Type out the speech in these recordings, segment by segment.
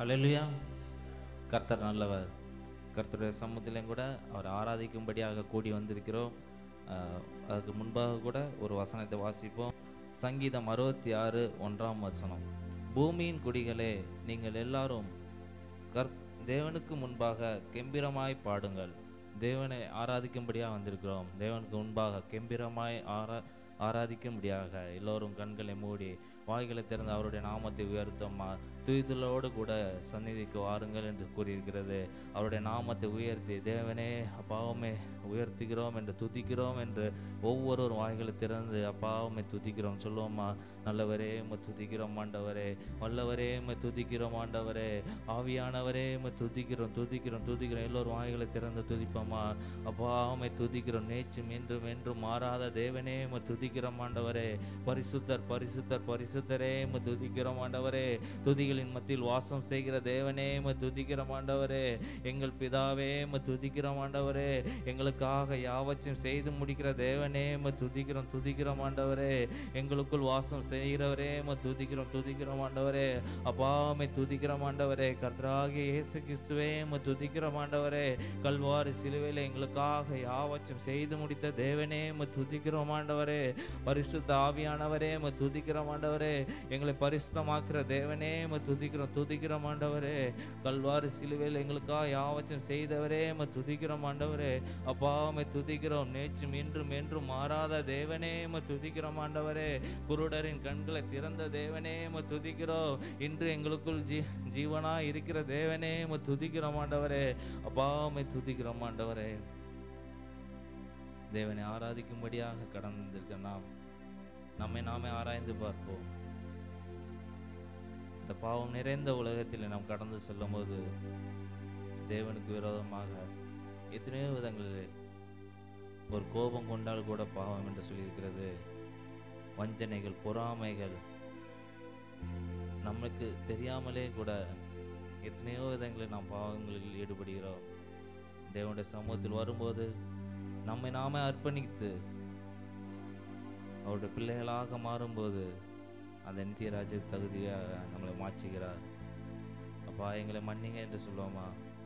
ஹalleluya கர்த்தர் நல்லவர் கர்த்தருடைய சமூகத்திலும் கூட அவர் ஆராதிக்கும்படியாக கூடி வந்திருக்கிறோம் ஆஹ், அதுக்கு முன்பாக கூட ஒரு வசனத்தை வாசிப்போம் சங்கீதம் அறுபத்தி ஆறு ஒன்றாம் வசனம் பூமியின் குடிகளே நீங்கள் எல்லாரும் கர் தேவனுக்கு முன்பாக கெம்பீரமாய் பாடுங்கள் தேவனை ஆராதிக்கும்படியாக வந்திருக்கிறோம் தேவனுக்கு முன்பாக கெம்பீரமாய் ஆரா ஆராதிக்கும்படியாக எல்லோரும் கண்களை மூடி வாய்களை திறந்து அவருடைய நாமத்தை உயர்த்தம்மா துய்தலோடு கூட சந்நிதிக்கு வாருங்கள் என்று கூறியிருக்கிறது அவருடைய நாமத்தை உயர்த்தி தேவனே அப்பாவுமே உயர்த்துகிறோம் என்று துதிக்கிறோம் என்று ஒவ்வொரு வாய்களை திறந்து அப்பாவுமே துதிக்கிறோம் சொல்லுவோம்மா நல்லவரே உம்மை துதிக்கிறோம் ஆண்டவரே வல்லவரே உம்மை துதிக்கிறோம் ஆண்டவரே ஆவியானவரே உம்மை துதிக்கிறோம் துதிக்கிறோம் துதிக்கிறோம் எல்லோரும் வாய்களை திறந்து துதிப்போம்மா அப்பா உம்மை துதிக்கிறோம் நேற்றும் என்றும் என்றும் மாறாத தேவனே உம்மை துதிக்கிறோம் ஆண்டவரே பரிசுத்தர் பரிசுத்தர் பரிசுத்தரே உம்மை துதிக்கிறோம் ஆண்டவரே துதிகளின் மத்தியில் வாசம் செய்கிற தேவனே உம்மை துதிக்கிறோம் ஆண்டவரே எங்கள் பிதாவே உம்மை துதிக்கிறோம் ஆண்டவரே எங்களுக்காக யாவற்றையும் செய்து முடிக்கிற தேவனே உம்மை துதிக்கிறோம் துதிக்கிறோம் ஆண்டவரே எங்களுக்குள் வாசம் செய்கிறவரே உம்மை துதிக்கிறோம் துதிக்கிறோம் ஆண்டவரே அப்பா உம்மை துதிக்கிறோம் ஆண்டவரே கர்த்தராகிய இயேசு கிறிஸ்துவே உம்மை துதிக்கிறோம் ஆண்டவரே கல்வாரி சிலுவையில் எங்களுக்காக யாவற்றையும் செய்து முடித்த தேவனே உம்மை துதிக்கிறோம் ஆண்டவரே பரிசுத்த ஆவியானவரே உம்மை துதிக்கிறோம் ஆண்டவரே எங்களை பரிசுத்தமாக்குற தேவனே உம்மை துதிக்கிறோம் துதிக்கிறோம் ஆண்டவரே கல்வாரி சிலுவையில் எங்களுக்காக யாவற்றையும் செய்தவரே உம்மை துதிக்கிறோம் ஆண்டவரே அப்பா உம்மை துதிக்கிறோம் நேற்றும் இன்றும் என்றும் மாறாத தேவனே உம்மை துதிக்கிறோம் ஆண்டவரே குருடரின் கண்களை திறந்த தேவனே உம்மை துதிக்கிறோம் இன்று எங்களுக்குள் ஜீ ஜீவனா இருக்கிற தேவனே உம்மை துதிக்கிறோம் ஆண்டவரே அப்பா உம்மை துதிக்கிறோம் ஆண்டவரே தேவனை ஆராதிக்கும்படியாக கடந்து வந்திருக்க நாம் நம்மை நாமே ஆராய்ந்து பார்ப்போம் இந்த பாவம் நிறைந்த உலகத்தில் நாம் கடந்து செல்லும்போது தேவனுக்கு விரோதமாக எத்தனையோ விதங்களில் ஒரு கோபம் கொண்டால் கூட பாவம் என்று சொல்லியிருக்கிறது வஞ்சனைகள் பொறாமைகள் நமக்கு தெரியாமலே கூட எத்தனையோ விதங்களில் நாம் பாவங்களில் ஈடுபடுகிறோம் தேவனுடைய சமூகத்தில் வரும்போது நம்மை நாமே அர்ப்பணித்து அவருடைய பிள்ளைகளாக மாறும்போது அந்த நித்திய ராஜ்ய தகுதியாக நம்மளை மாற்றுகிறார் அப்பா எங்களை மன்னிங்க என்று சொல்லுவோமா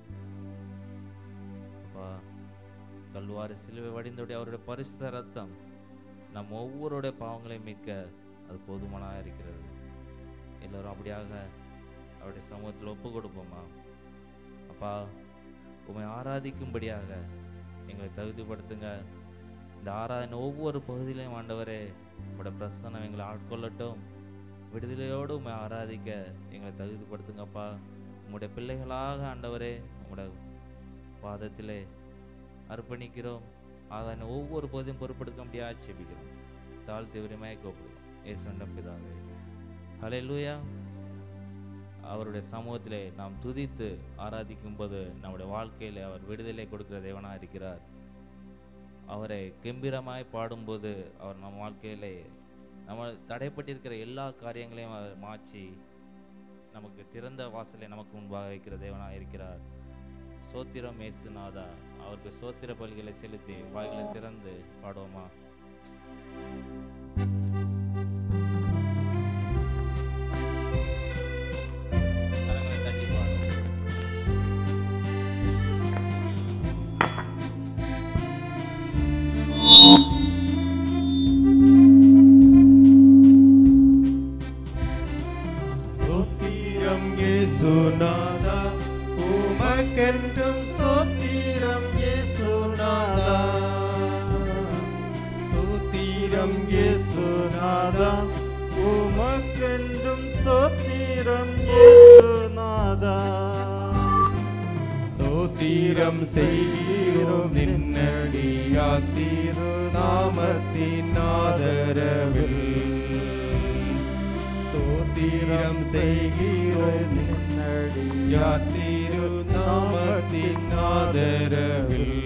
அப்பா கல்வாரி சிலுவை வடிந்தோடைய அவருடைய பரிசுத்த ரத்தம் நம் ஒவ்வொருடைய பாவங்களையும் மீட்க அது போதுமானதாக இருக்கிறது எல்லோரும் அப்படியாக அவருடைய சமூகத்தில் ஒப்பு கொடுப்போமா அப்பா உம்மை ஆராதிக்கும்படியாக எங்களை தகுதிப்படுத்துங்க இந்த ஆராதனை ஒவ்வொரு பகுதியிலையும் ஆண்டவரே உங்களோட பிரசன்னம் எங்களை ஆட்கொள்ளட்டும் விடுதலையோடு உண்மை ஆராதிக்க எங்களை தகுதிப்படுத்துங்கப்பா உங்களுடைய பிள்ளைகளாக ஆண்டவரே உங்களோட பாதத்திலே அர்ப்பணிக்கிறோம் ஆதான ஒவ்வொரு பகுதியும் பொறுப்பெடுக்க முடியாது செபிக்கிறோம் தாழ்த்தி உரிமையை கூப்பிடுவோம் ஏசுண்ட பிதாவே ஹalleluya அவருடைய சமூகத்திலே நாம் துதித்து ஆராதிக்கும் போது நம்முடைய வாழ்க்கையிலே அவர் விடுதலை கொடுக்கிற தேவனாக இருக்கிறார் அவரை கம்பீரமாய் பாடும்போது அவர் நம் வாழ்க்கையிலே நம்ம தடைப்பட்டிருக்கிற எல்லா காரியங்களையும் அவர் மாற்றி நமக்கு திறந்த வாசலை நமக்கு முன்பாக வைக்கிற தேவனாக இருக்கிறார் சோத்திரம் மேசுநாதா அவருக்கு சோத்திர பலிகளை செலுத்தி வாய்களை திறந்து பாடுவோமா கரங்களை தட்டி பாடுவோம் ஸ்தோத்திரம் இயேசுநாதா உமக்கென்றும் ஸ்தோத்திரம் இயேசுநாதா ஸ்தோத்திரம் இயேசுநாதா உமக்கென்றும் ஸ்தோத்திரம் இயேசுநாதா ஸ்தோத்திரம் செய்கிறோம் நின்னடியா திருநாமத்தின் ஆதரவில் ஸ்தோத்திரம் செய்கிறோம் நின்னடியா திருநாமத்தின் ஆதரவில்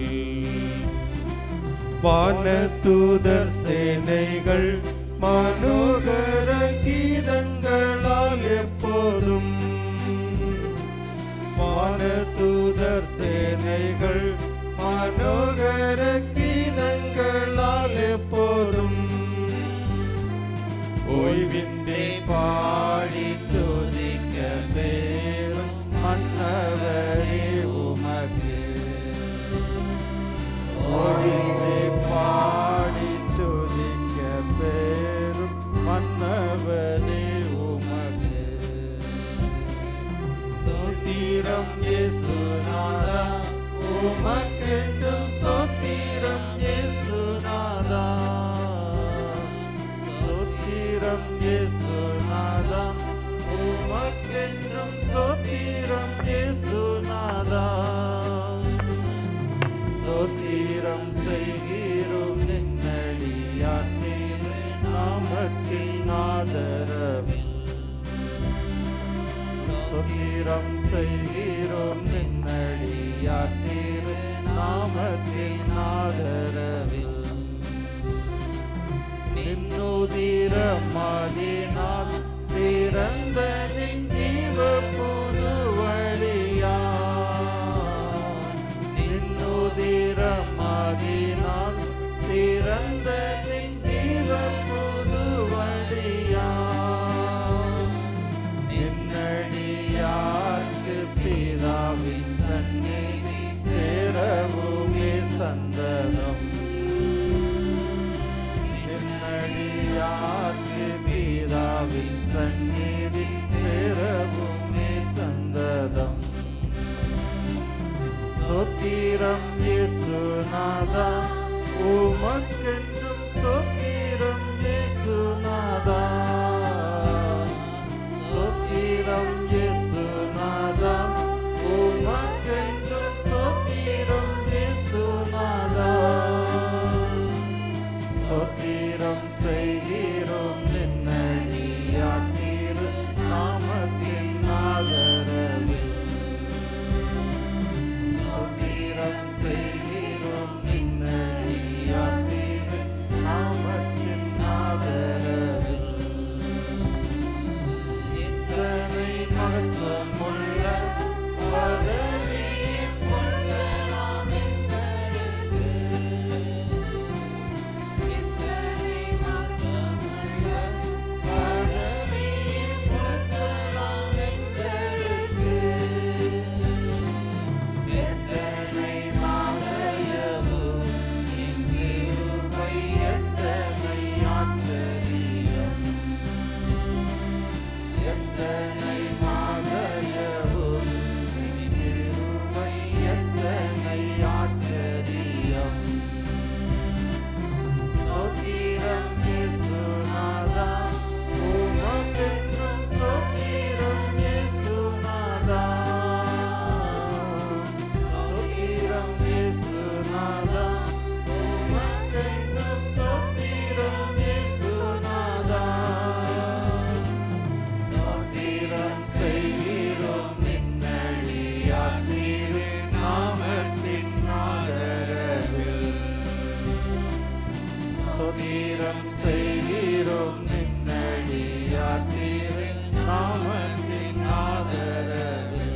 வானதூதர் சேனைகள் மனோகர கீதங்களால் எப்போதும் வானதூதர் சேனைகள் மனோகர கீதங்களால் எப்போதும் ஓய்வின்றி பாடி துதிக்க தேவன் ஸ்தோத்திரம் இயேசுநாதா உமக்கென்றும் ஸ்தோத்திரம் இயேசுநாதா ஸ்தோத்திரம் இயேசுநாதா உமக்கென்றும் ஸ்தோத்திரம் இயேசுநாதா ஸ்தோத்திரம் செய்கிறோம் நின்னடியாத்தே நாமத்தின் ஆதரவில் ஸ்தோத்திரம் செய்கிறோம் நின்னடியாத்தே நாமத்தின் ஆதரவில் நின்னுதிரமாதினால் திறந்த நின் ஜீவ புது வழியா நின்னுதிரமாதினால் திறந்த நின் ஜீவ புது வழியா நின்னடியார்க்கு பிதாவின் சந்நிதி சேரவுமே சந்ததம் நின்னடியார்க்கு பிதாவின் சந்நிதி சேரவுமே சந்ததம் ஸ்தோத்திரம் இயேசுநாதா உமக்கென்றும் ஸ்தோத்திரம் இயேசுநாதா ஸ்தோத்திரம் இயேசுநாதா உமக்கென்றும் ஸ்தோத்திரம் இயேசுநாதா ஸ்தோத்திரம் செய்கிறோம் நின்னடியாத்தீர் நாமத்தின் ஆதரவில் ஸ்தோத்திரம் செய்கிறோம் நின்னடியாத்தீர் நாமத்தின் ஆதரவில் எத்தனை மகத்துவமுள்ள பதவியை கொள்ளலாம் எங்களுக்கு ஆச்சரியம் ஸ்தோத்திரம் இயேசுநாதா உமக்கென்றும் ஸ்தோத்திரம் இயேசுநாதா ஸ்தோத்திரம் இயேசுநாதா உமக்கென்றும் ஸ்தோத்திரம் இயேசுநாதா ஸ்தோத்திரம் செய்கிறோம் நின்னடியாத்தீர் நாமத்தின் ஆதரவில் ஸ்தோத்திரம் செய்கிறோம் நின்னடியாத்தீர் நாமத்தின் ஆதரவில்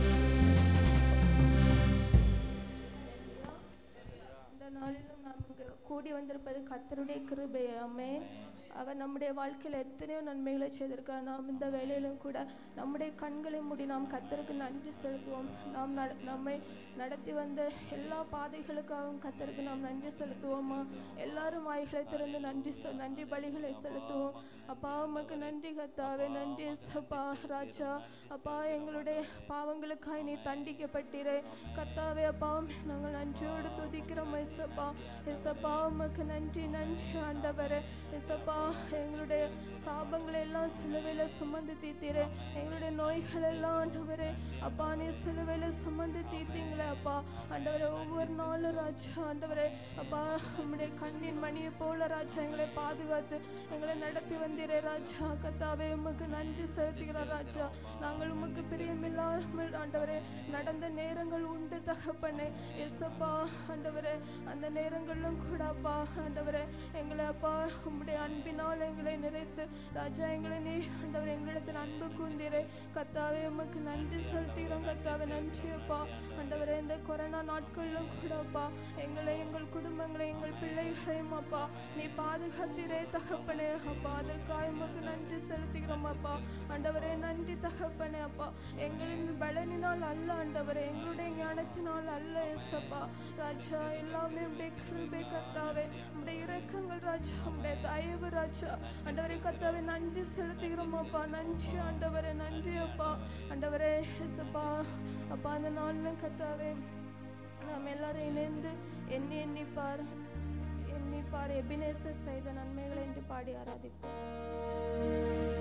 இந்த நாளிலும் நாம் இங்கு கூடி வந்திருப்பது கர்த்தருடைய கிருபை ஆமென் அவர் நம்முடைய வாழ்க்கையில் எத்தனையோ நன்மைகளை செய்திருக்கிறார் நாம் இந்த வேலையிலும் கூட நம்முடைய கண்களை மூடி நாம் கர்த்தருக்கு நன்றி செலுத்துவோம் நாம் நட- நம்மை நடத்தி வந்த எல்லா பாதைகளுக்காகவும் கர்த்தருக்கு நாம் நன்றி செலுத்துவோமா எல்லாரும் வாய்களை திறந்து நன்றி செ- நன்றி பலிகளை செலுத்துவோம் அப்பா உமக்கு நன்றி கத்தாவே நன்றி எஸ்அப்பா ராஜா அப்பா எங்களுடைய பாவங்களுக்காய் நீ தண்டிக்கப்பட்டீரே கத்தாவே அப்பா நாங்கள் நன்றியோடு துதிக்கிறோம் எஸ்அப்பா எஸ்அப்பா உமக்கு நன்றி நன்றி ஆண்டவரே எஸ்அப்பா எங்களுடைய சாபங்களை எல்லாம் சிலுவையில் சுமந்து தீத்தீரே எங்களுடைய நோய்கள் எல்லாம் ஆண்டவரே அப்பா நீ சிலுவையில் சுமந்து தீத்தீங்களே அப்பா ஆண்டவரே ஒவ்வொரு நாளும் ராஜா ஆண்டவரே அப்பா உம்முடைய கண்ணின் மணியை போல ராஜா எங்களை பாதுகாத்து எங்களை நடத்தி வந்தீரே ராஜா கத்தாவே உமக்கு நன்றி செலுத்துகிறோம் ராஜா நாங்கள் உமக்கு பிரியமில்லாமல் ஆண்டவரே நடந்த நேரங்கள் உண்டு தகப்பனே எஸ்அப்பா ஆண்டவரே அந்த நேரங்களிலும் கூட அப்பா ஆண்டவரே எங்களை அப்பா உம்முடைய அன்பினால் எங்களை நிறைத்து ராஜா எங்களை நீ ஆண்டவரே எங்களிடத்தில் அன்பு கூர்ந்தீரே கத்தாவே உமக்கு நன்றி செலுத்துகிறோம் கத்தாவே நன்றி அப்பா ஆண்டவரே இந்த கொரோனா நாட்களிலும் கூட அப்பா எங்களை எங்கள் குடும்பங்களை எங்கள் பிள்ளைகளையும் அப்பா நீ பாதுகாத்தீரே தகப்பனே அப்பா அதற்காக உமக்கு நன்றி செலுத்துகிறோம் அப்பா ஆண்டவரே நன்றி தகப்பனே அப்பா எங்களின் பலனினால் அல்ல ஆண்டவரே எங்களுடைய ஞானத்தினால் அல்ல எஸ்அப்பா ராஜா எல்லாமே உடைய கிருபை கத்தாவே உடைய இரக்கங்கள் ராஜா உடைய தயவு ராஜா ஆண்டவரே கத்தாவே நன்றி செலுத்துகிறோம் அப்பா நன்றி ஆண்டவரே நன்றி அப்பா ஆண்டவரே எசப்பா அப்பா அந்த நாளிலும் கத்தாவே நாம் எல்லாரும் இணைந்து எண்ணி எண்ணிப்பார் எண்ணிப்பார் எபினேசர் செய்த நன்மைகளை என்று பாடி ஆராதிப்போம்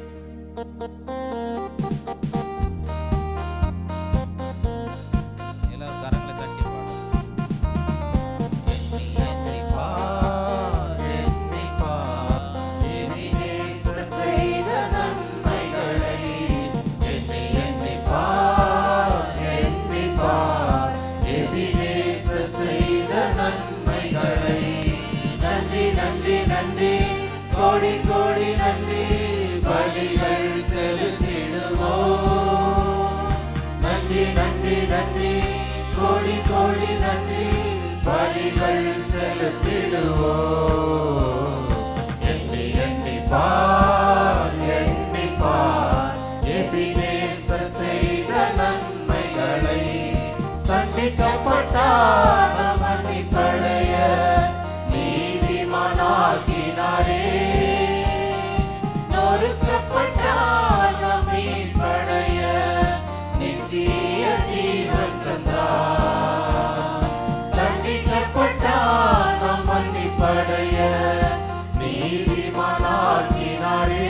எல்லாரும் கரங்களை தட்டி பாடுவோம் எண்ணி எண்ணி பார், எண்ணி பார், எபினேசர் செய்த நன்மைகளை எண்ணி எண்ணி பார், எண்ணி பார், எபினேசர் செய்த நன்மைகளை நன்றி நன்றி நன்றி கோடி கோடி நன்றி பலிகள் செலுத்திடுவோம் நன்றி நன்றி நன்றி கோடி கோடி நன்றி பலிகள் செலுத்திடுவோம் எண்ணி எண்ணி பார் எண்ணி பார் எபினேசர் செய்த நன்மைகளை தண்டிக்கப்பட்டார் மன்னிப்படைய நீதிமானாக்கினாரே நொறுக்கப்பட்டார் மீட்படைய நித்திய ஜீவன் தந்தார் தண்டிக்கப்பட்டார் நம் மன்னிப்படைய நீதிமானாக்கினாரே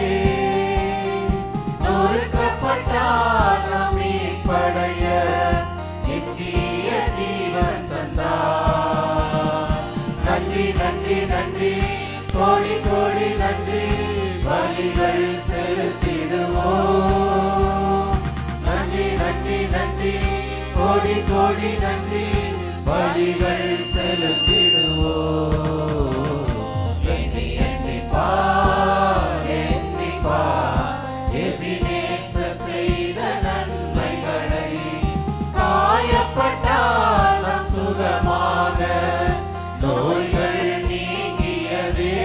நொறுக்கப்பட்டார் நம் மீட்படைய நித்திய ஜீவன் தந்தார் நன்றி நன்றி நன்றி கோடி கோடி நன்றி பலிகள் செலுத்திடுவோம் நன்றி நன்றி நன்றி கோடி கோடி நன்றி பலிகள் செலுத்திடுவோம் எண்ணி எண்ணி பார் எண்ணி பார் எபினேசர் செய்த நன்மைகளை காயப்பட்டால் நம் சுகமாக நோய்கள் நீங்கியதே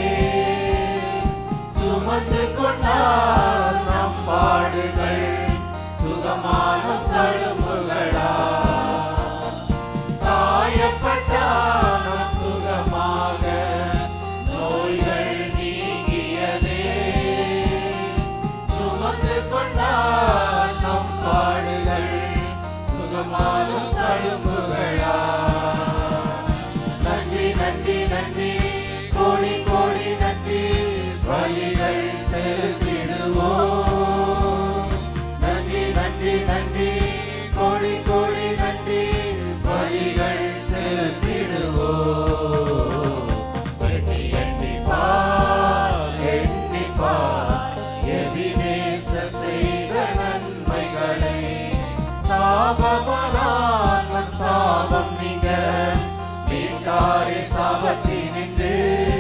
சுமந்து கொண்டார் நம் பாடுகள் சுகமான தழும்புகளா காயப்பட்டால் நம் சுகமாக நோய்கள் நீங்கியதே சுமந்து கொண்டார் நம் பாடுகள் சுகமான தழும்புகளா நன்றி நன்றி நன்றி கோடி கோடி நன்றி பலிகள் செலுத்திடுவோம் நன்றி நன்றி நன்றி கோடி கோடி நன்றி பலிகள் செலுத்திடுவோம் எண்ணி எண்ணி பார் எண்ணி பார் எபினேச செய்த நன்மைகளை சாபமானால் நம் சாபம் நீங்க மீட்டாரே சாபத்தினின்று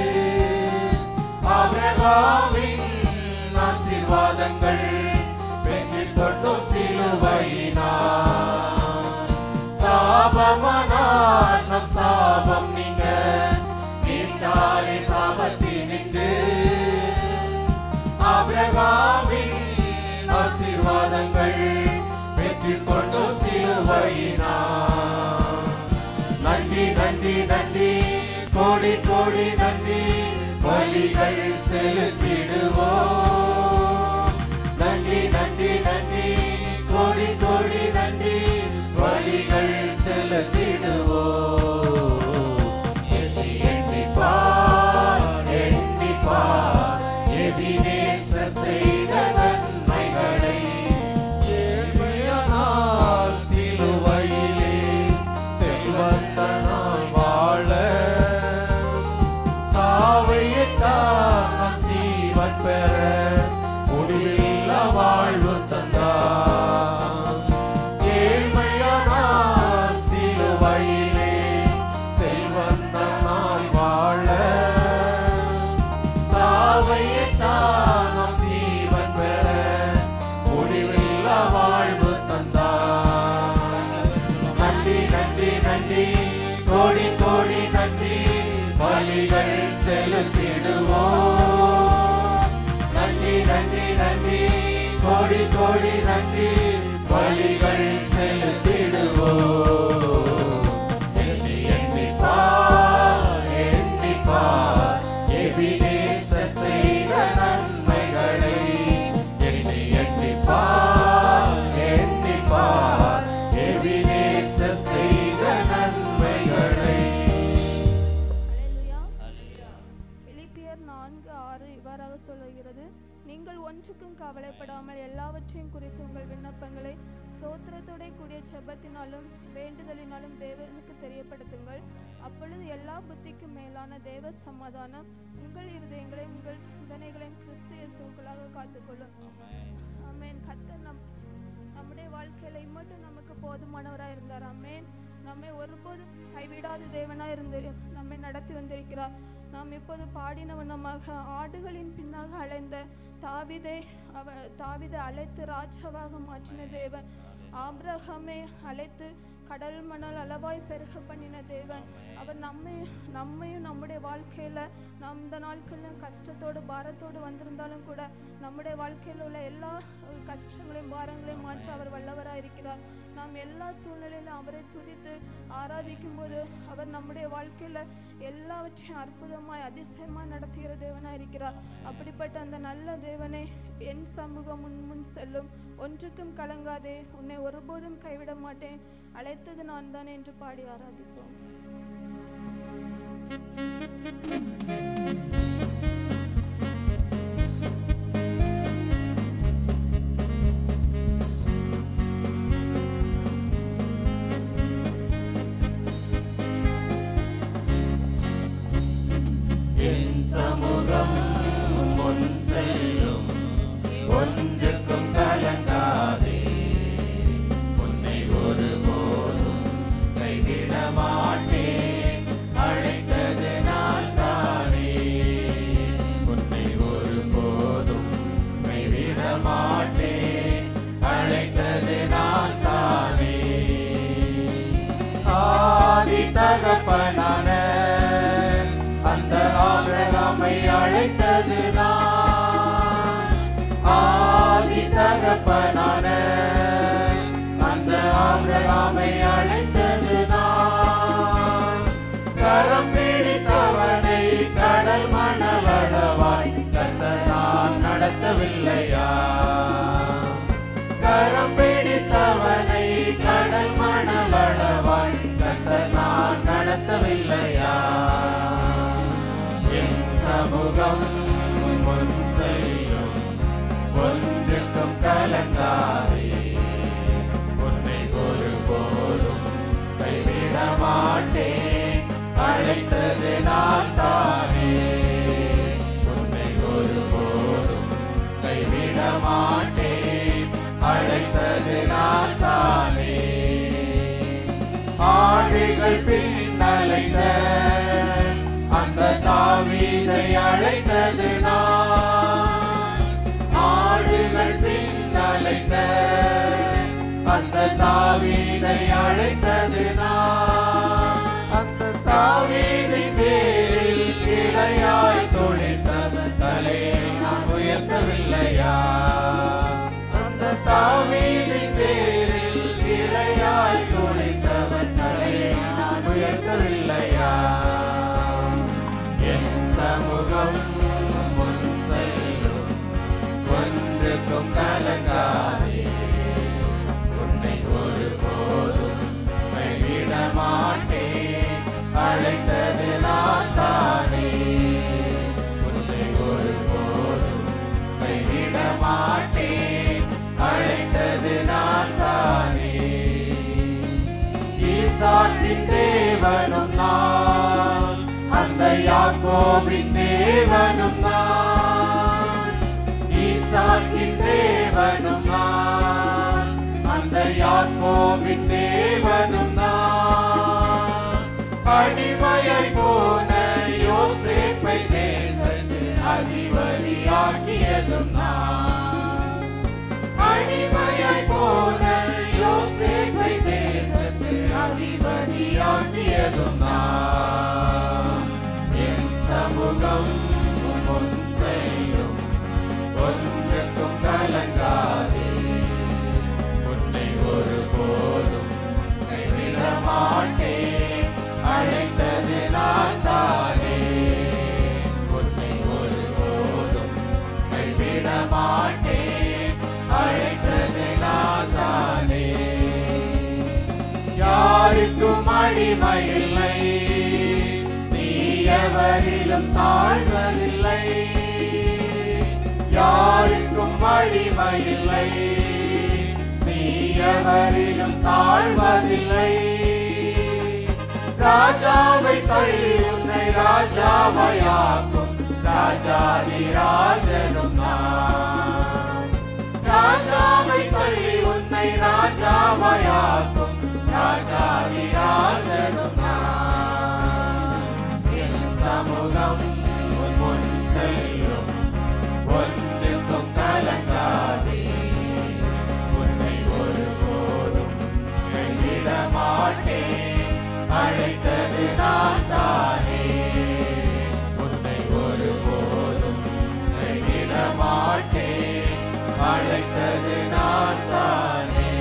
ஆபிரகாமின் ஆசீர்வாதங்கள் பெற்றிக் கொண்டோம் சிலுவையினார் சாபமானால் நம் சாபம் நீங்க மீட்டாரே சாபத்தினின்று ஆபிரகாமின் ஆசீர்வாதங்கள் பெற்றுக் கொண்டோம் சிலுவையினார் நன்றி நன்றி நன்றி கோடி கோடி நன்றி பலிகள் செலுத்திடுவோம் நன்றி நன்றி நன்றி கோடி கோடி நன்றி பலிகள் செலுத்திடுவோம் எண்ணி எண்ணி பார் எண்ணி பார் எபினேச செய்த நன்மைகளை ஏழ்மையானால் சிலுவையிலே செல்வந்தனாய் வாழ சாவையிட்டார் நம் ஜீவன் பெற முடிவில்லா வாழ்வு தந்தார் ஏழ்மையானால் சிலுவையிலே செல்வந்தனாய் வாழ சாவையிட்டார் நம் ஜீவன் பெற முடிவில்லா வாழ்வு தந்தார் நன்றி நன்றி நன்றி கோடி கோடி நன்றி பலிகள் செலுத்திடுவோம் நன்றி நன்றி நன்றி கோடி கோடி நன்றி பலிகள் செலுத்திடுவோம் எண்ணி எண்ணி பார் எண்ணி பார் எபினேச செய்த நன்மைகளை எண்ணி எண்ணி பார் எண்ணி பார் ஒன்றுக்கும் கவலைப்படாமல் எல்லாவற்றையும் குறித்து உங்கள் விண்ணப்பங்களை ஸ்தோத்திரத்தோட கூடிய செபத்தினாலும் வேண்டுதலினாலும் தேவனுக்கு தெரியப்படுத்துங்கள் அப்பொழுது எல்லா புத்திக்கும் மேலான தேவ சமாதானம் உங்கள் இருதயங்களையும் உங்கள் சிந்தனைகளையும் கிறிஸ்து இயேசுக்குள்ளாக காத்துக்கொள்ளும் ஆமென் கர்த்தர் நம் நம்முடைய வாழ்க்கையில மட்டும் நமக்கு போதுமானவராக இருந்தார் ஆமென் நம்மை ஒருபோதும் கைவிடாத தேவனாய் இருந்து நம்மை நடத்தி வந்திருக்கிறார் நாம் இப்போது பாடின வண்ணமாக ஆடுகளின் பின்னாக அலைந்த தாவிதை அவ தாவிதை அழைத்து ராஜாவாக மாற்றின தேவன் ஆபிரகாமை அழைத்து கடல் மணல் அளவாய் பெருக பண்ணின தேவன் அவர் நம்மை நம்மையும் நம்முடைய வாழ்க்கையில நாம் இந்த நாட்களிலும் கஷ்டத்தோடு பாரத்தோடு வந்திருந்தாலும் கூட நம்முடைய வாழ்க்கையில் உள்ள எல்லா அஹ், கஷ்டங்களையும் பாரங்களையும் மாற்ற அவர் வல்லவராக இருக்கிறார் நாம் எல்லா சூழ்நிலையிலும் அவரை துதித்து ஆராதிக்கும் போது அவர் நம்முடைய வாழ்க்கையில எல்லாவற்றையும் அற்புதமாய் அதிசயமாய் நடத்துகிற தேவனாய் இருக்கிறார் அப்படிப்பட்ட அந்த நல்ல தேவனை என் சமூகம் முன் முன் செல்லும் ஒன்றுக்கும் கலங்காதே உன்னை ஒருபோதும் கைவிட மாட்டேன் அழைத்தது நான் தான் என்று பாடி ஆராதிப்போம் என் சமூகம் முன் செல்லும் ஒன்றுக்கும் கலங்காதே உன்னை ஒருபோதும் கைவிட மாட்டேன் அழைத்தது நான் தானே உன்னை ஒருபோதும் கைவிட மாட்டேன் அழைத்தது நான் தானே ஆதி தகப்பனான அந்த ஆபிரகாமை அழைத்தது நான் ஆதி தகப்பனான அந்த ஆபிரகாமை அழைத்தது நான் கரம் பிடித்தவனை கடல் மணல் அளவாய் கர்த்தர் நான் நடத்தவில்லையா கரம் பிடித்தவனை கடல் மணல் அளவாய் கர்த்தர் நான் நடத்தவில்லையா என் சமூகம் முன் செல்லும் ஒன்றுக்கும் கலங்காதே உன்னை ஒருபோதும் கைவிட மாட்டேன் அழைத்தது நான் தானே உன்னை ஒருபோதும் கைவிட மாட்டேன் அழைத்தது நான் தானே ஆடுகள் பின்னலைந்த அந்த தாவீதை அழைத்தது நான் ஆடுகள் பின்னலைந்த அந்த தாவீதை அழைத்தது நான் அந்த தாவீதை பேரில் கிளையாய் தொழித்தவன் தலையை நான் உயர்த்தவில்லையா அந்த தாவீதை பேரில் கிளையாய் தொழித்தவன் தலையை நான் உயர்த்தவில்லையா என் சமூகம் முன் செல்லும் ஒன்றுக்கும் கலங்காதே உன்னை ஒருபோதும் கைவிட மாட்டேன் அழைத்தது நான் தானே உன்னை ஒருபோதும் கைவிட மாட்டேன் அழைத்தது நான் தானே ஈசாக்கின் தேவனும் நான் அந்த யாக்கோபின் தேவனும் நான் ஈசாக்கின் தேவனும் நான் அந்த யாக்கோபின் தேவனும் நான் அடிமையை போன யோசேப்பை தேசத்து அதிபதியாக்கியதும் நான் அடிமையாய் போன யோசேப்பை தேசத்து அதிபதியாக்கியதும் நான் என் சமூகம் முன் செல்லும் ஒன்றுக்கும் கலங்காதே உன்னை ஒருபோதும் கைவிட மாட்டேன் அழைத்தது நான் தானே உன்னை ஒருபோதும் கைவிட மாட்டேன் அழைத்தது நான் தானே யாருக்கும் அடிமையில்லை நீ எவரிலும் தாழ்வதில்லை யாருக்கும் ஒன்றிற்கும் அடிமையில்லை நீ எவரிலும் தாழ்வதில்லை ராஜாவை தள்ளி உன்னை ராஜாவையாக்கும் ராஜாதி ராஜனும் நான் ராஜாவை தள்ளி உன்னை ராஜாவையாக்கும் ராஜாதி ராஜனும் நான் என் சமூகம் உன் முன் செல்லும் ஒன்றுக்கும் கலங்காதே உன்னை ஒருபோதும் கைவிட மாட்டேன் அழைத்தது நான் தானே உன்னை ஒருபோதும் கைவிட மாட்டேன் அழைத்தது நான் தானே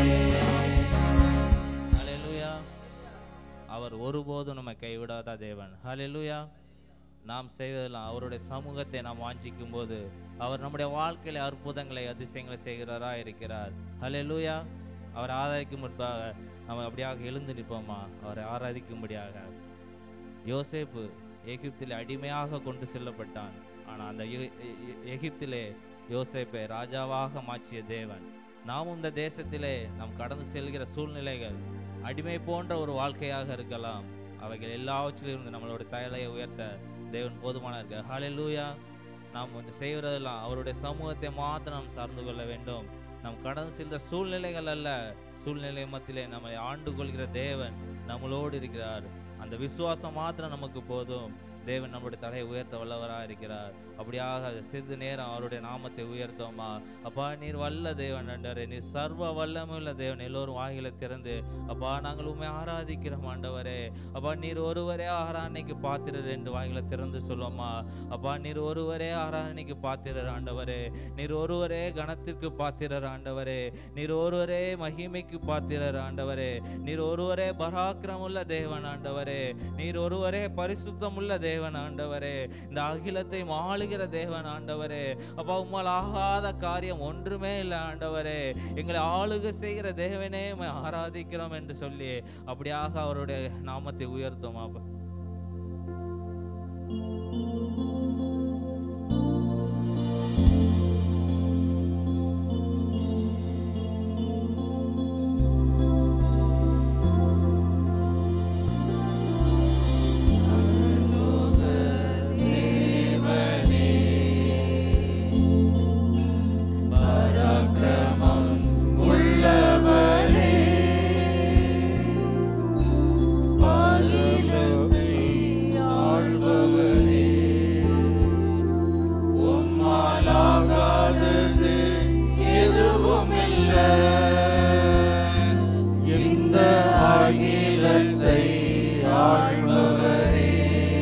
ஹalleluya அவர் ஒருபோதும் நம்மை கைவிடாத தேவன் ஹalleluya நாம் செய்வதெல்லாம் அவருடைய சமூகத்தை நாம் வாஞ்சிக்கும் போது அவர் நம்முடைய வாழ்க்கையில அற்புதங்களை அதிசயங்களை செய்கிறவரா இருக்கிறார் ஹalleluya அவர் ஆராதிக்கும் முன்பாக நம்ம அப்படியாக எழுந்து நிற்போமா அவரை ஆராதிக்கும்படியாக யோசேப்பு எகிப்திலே அடிமையாக கொண்டு செல்லப்பட்டான் ஆனால் அந்த எ- எ- எகிப்திலே யோசேப்பை ராஜாவாக மாற்றிய தேவன் நாம் இந்த தேசத்திலே நாம் கடந்து செல்கிற சூழ்நிலைகள் அடிமை போன்ற ஒரு வாழ்க்கையாக இருக்கலாம் அவைகள் எல்லாவற்றிலும் இருந்து நம்மளோட தலையை உயர்த்த தேவன் போதுமான இருக்கு ஹalleluya நாம் வந்து செய்கிறதெல்லாம் அவருடைய சமூகத்தை மாத்திரம் நாம் சார்ந்து கொள்ள வேண்டும் நாம் கடந்து செல்கிற சூழ்நிலைகள் அல்ல சூழ்நிலை மத்தியிலே நம்மை ஆண்டு கொள்கிற தேவன் நம்மளோடு இருக்கிறார் அந்த விசுவாசம் மாத்திரம் நமக்கு போதும் தேவன் நம்முடைய தலையை உயர்த்த வல்லவராக இருக்கிறார் அப்படியாக சிறிது நேரம் அவருடைய நாமத்தை உயர்த்தோமா அப்பா நீர் வல்ல தேவன் ஆண்டவரே நீர் சர்வ வல்லமுள்ள தேவன் எல்லோரும் வாயில திறந்து அப்பா நாங்கள் உண்மை ஆராதிக்கிறோம் ஆண்டவரே அப்பா நீர் ஒருவரே ஆராதனைக்கு பாத்திரர் என்று வாயில திறந்து சொல்லுவோமா அப்பா நீர் ஒருவரே ஆராதனைக்கு பாத்திரர் ஆண்டவரே நீர் ஒருவரே கணத்திற்கு பாத்திரர் ஆண்டவரே நீர் ஒருவரே மகிமைக்கு பாத்திரர் ஆண்டவரே நீர் ஒருவரே பராக்கிரமுள்ள தேவன் ஆண்டவரே நீர் ஒருவரே பரிசுத்தமுள்ள தேவன் ஆண்டவரே இந்த அகிலத்தை ஆளுகிற தேவன் ஆண்டவரே அப்பா உம்மால் ஆகாத காரியம் ஒன்றுமே இல்லை ஆண்டவரே எங்களை ஆளுகை செய்கிற தேவனே உம்மை ஆராதிக்கிறோம் என்று சொல்லி அப்படியாக அவருடைய நாமத்தை உயர்த்தும் அப்பா பராக்கிரமம் உள்ளவரே பரலோகத்தை ஆள்பவரே உம்மாலாகாதது எதுவும் இல்லை இந்த அகிலத்தை ஆள்பவரே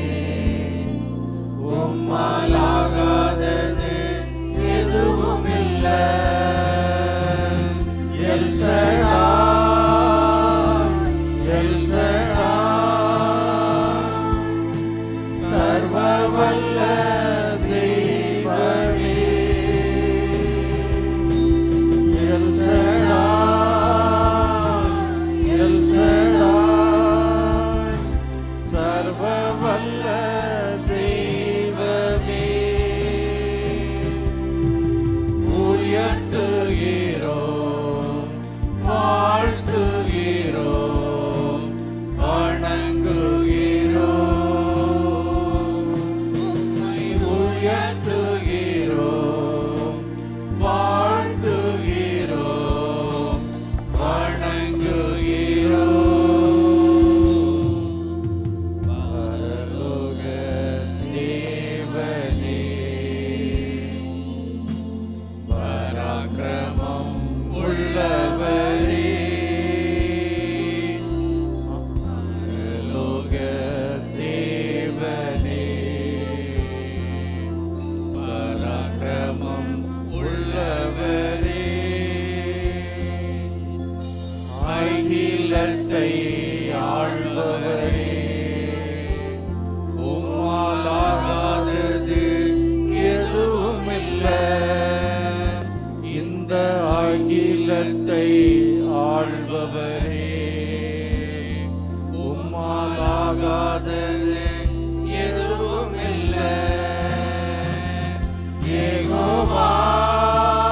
உம்மாலாகாதது எதுவும் இல்லை எல் ஷடாய், எல் ஷடாய், சர்வ வல்ல தெய்வமே. எல் ஷடாய், எல் ஷடாய், சர்வ வல்ல தெய்வமே உயர்த்துகிறோம் வாழ்த்துகிறோம் வணங்குகிறோம் உம்மை உயர்த்துகிறோம் வாழ்த்துகிறோம் வணங்குகிறோம் பரலோக தேவனே பராக்கிரமம் உள்ளவரே பரலோக தேவனே பராக்கிரமம் உள்ளவரே அகிலத்தை ஆள்பவரே உம்மாலாகாதது எதுவும் இல்லை இந்த அகிலத்தை ஆள்பவரே உம்மாலாகாதது எதுவும் இல்லை ஏகோவா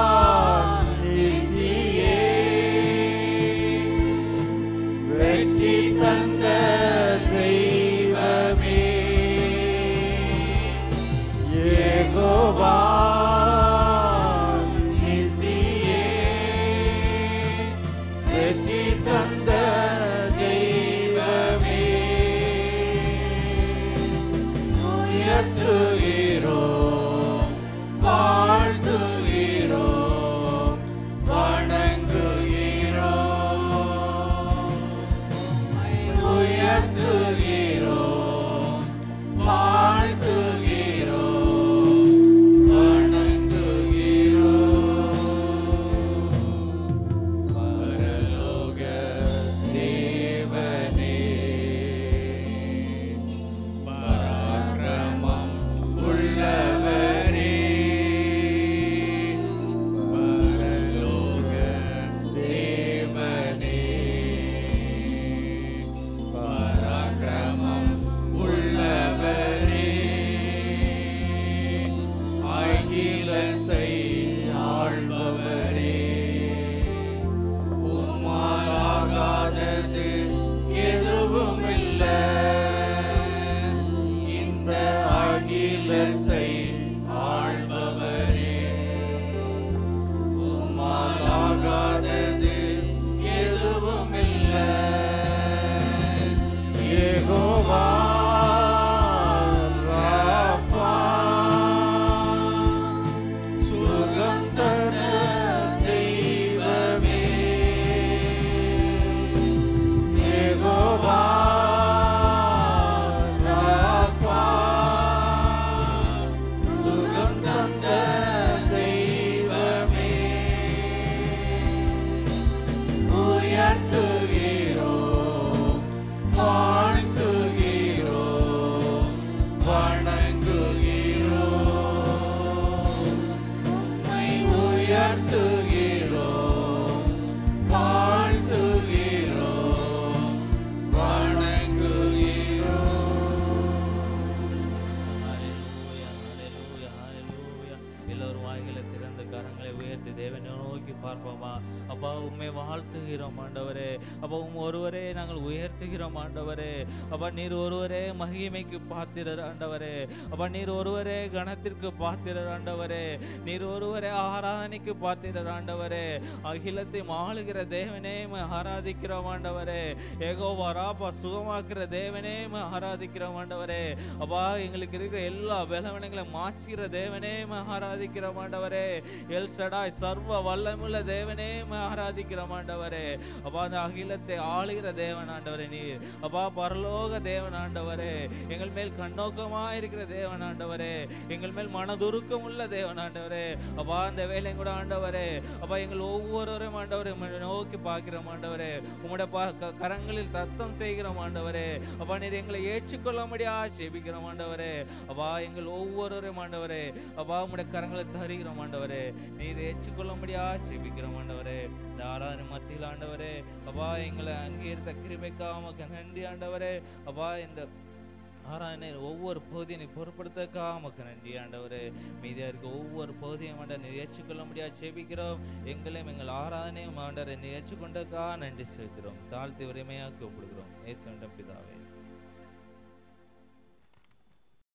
ஆண்டவரே அப்போ உம் ஒருவரே நாங்கள் உயர்த்துகிறோம் ஆண்டவரே அப்பா நீர் ஒருவரே மகிமைக்கு பாத்திரர் ஆண்டவரே அப்பா நீர் ஒருவரே கணத்திற்கு பாத்திரர் ஆண்டவரே நீர் ஒருவரே ஆராதனைக்கு பாத்திரர் ஆண்டவரே அகிலத்தை ஆளுகிற தேவனே உம்மை ஆராதிக்கிறோம் ஆண்டவரே ஏகோவா ராப்பா சுகமாக்குற தேவனே உம்மை ஆராதிக்கிறோம் ஆண்டவரே அப்பா எங்களுக்கு இருக்கிற எல்லா பலவனங்களை மாற்றுகிற தேவனே உம்மை ஆராதிக்கிறோம் ஆண்டவரே எல் சடாய் சர்வ வல்லமுள்ள தேவனே உம்மை ஆராதிக்கிறோம் ஆண்டவரே அப்பா அந்த அகிலத்தை ஆளுகிற தேவன் ஆண்டவரே நீர் அப்பா பரலோக தேவன் ஆண்டவரே எங்கள் மேல் கண்ணோக்கமா இருக்கிற தேவன் ஆண்டவரே எங்கள் மேல் மனதுருக்கம் உள்ள தேவன் ஆண்டவரே அப்பா அந்த வேலை கூட ஆண்டவரே அப்பா எங்கள் ஒவ்வொருவரும் ஆண்டவரே உம்மை நோக்கி பார்க்கிறோம் ஆண்டவரே உம்முடைய பா க- கரங்களில் தத்தம் செய்கிறோம் ஆண்டவரே அப்பா நீர் எங்களை ஏற்றுக்கொள்ளும்படியா செபிக்கிறோம் ஆண்டவரே அப்பா எங்கள் ஒவ்வொருவரும் ஆண்டவரே அப்பா உம்முடைய கரங்களை தருகிறோம் ஆண்டவரே நீர் ஏற்றுக்கொள்ளும்படியா செபிக்கிறோம் ஆண்டவரே இந்த ஆராதனை மத்தியில் ஆண்டவரே அப்பா எங்களை அங்கீகரித்த கிருபைக்கா உமக்கு நன்றி ஆண்டவரே அப்பா இந்த ஆராதனை ஒவ்வொரு பகுதியை நீ பொருட்படுத்தக்கா உமக்கு நன்றி ஆண்டவரே மீதியா இருக்க ஒவ்வொரு பகுதியும் ஆண்டவர் நீர் ஏற்றுக்கொள்ள முடியாது செபிக்கிறோம் எங்களையும் எங்கள் ஆராதனையும் ஆண்டவரை நீர் ஏற்றுக்கொண்டக்கா நன்றி செலுத்துகிறோம் தாழ்த்தி உரிமையாக கூப்பிடுகிறோம் ஏசுண்டம் பிதாவே